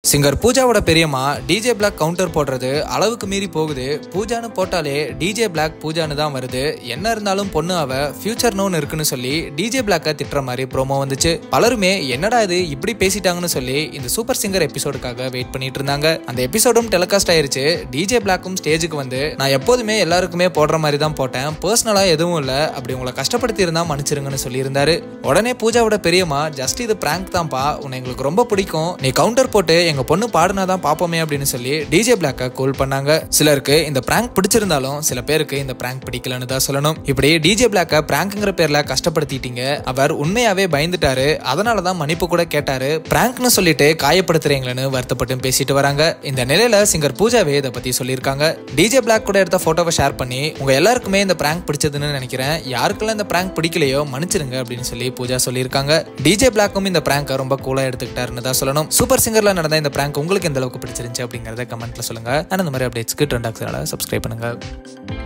singer பூஜாவோட பெரியம்மா DJ black counter போடுறது அளவுக்கு மீறி போகுது பூஜான்னு போட்டாலே டிஜே பிளாக் பூஜான்னு தான் வருது என்ன இருந்தாலும் பொண்ணு அவ ஃபியூச்சர்னு இருக்குன்னு சொல்லி டிஜே பிளாக்கை திட்டுற மாதிரி ப்ரோமோ வந்துச்சு பலருமே என்னடா இது இப்படி பேசிட்டாங்கன்னு சொல்லி இந்த சூப்பர் சிங்கர் எபிசோடுக்காக வெயிட் பண்ணிட்டு இருந்தாங்க அந்த எபிசோடும் டெலிகாஸ்ட் ஆயிருச்சு டிஜே பிளாக்கும் ஸ்டேஜுக்கு வந்து நான் எப்போதுமே எல்லாருக்குமே போடுற மாதிரி தான் போட்டேன் பர்சனலா எதுவும் இல்லை அப்படி உங்களை கஷ்டப்படுத்தி இருந்தா மன்னிச்சிருங்கன்னு சொல்லியிருந்தாரு உடனே பூஜாவோட பெரியம்மா ஜஸ்ட் இது பிராங்க் தான்ப்பா உன்னை எங்களுக்கு ரொம்ப பிடிக்கும் நீ கவுண்டர் போட்டு எங்க பொண்ணு பாடுனாதான் பாப்போமே அப்படின்னு சொல்லி டிஜே பிளாக்க கூல் பண்ணாங்க சிலருக்கு இந்த பிராங்க் பிடிச்சிருந்தாலும் சில பேருக்கு இந்த பிராங்க் பிடிக்கலன்னு தான் சொல்லணும் இப்படி டிஜே பிளாக்க பிராங்க்ங்கிற பேர்ல கஷ்டப்படுத்திட்டீங்க அவர் உண்மையாவே பயந்துட்டாரு அதனால தான் மன்னிப்பு கூட கேட்டாரு பிராங்க்னு சொல்லிட்டு காயப்படுத்துறீங்களேன்னு வருத்தப்பட்டு பேசிட்டு வராங்க இந்த நிலையில சிங்கர் பூஜாவே இதை பத்தி சொல்லியிருக்காங்க டிஜே பிளாக் கூட எடுத்த போட்டோவை ஷேர் பண்ணி உங்க எல்லாருக்குமே இந்த பிராங்க் பிடிச்சதுன்னு நினைக்கிறேன் யாருக்கெல்லாம் இந்த பிராங்க் பிடிக்கலையோ மன்னிச்சிருங்க அப்படின்னு சொல்லி பூஜா சொல்லியிருக்காங்க டிஜே பிளாக்கும் இந்த பிராங்கை ரொம்ப கூலா எடுத்துக்கிட்டாருன்னு தான் சொல்லணும் சூப்பர் சிங்கர்ல நடந்த இந்த பிராங்க் உங்களுக்கு எந்த அளவுக்கு பிடிச்சிருந்துச்சு அப்படிங்கறத கமெண்ட்ல சொல்லுங்க அண்ட் இந்த மாதிரி அப்டேட்ஸ்க்கு ட்ரெண்ட் ஆக்ஸால சப்ஸ்கிரைப் பண்ணுங்க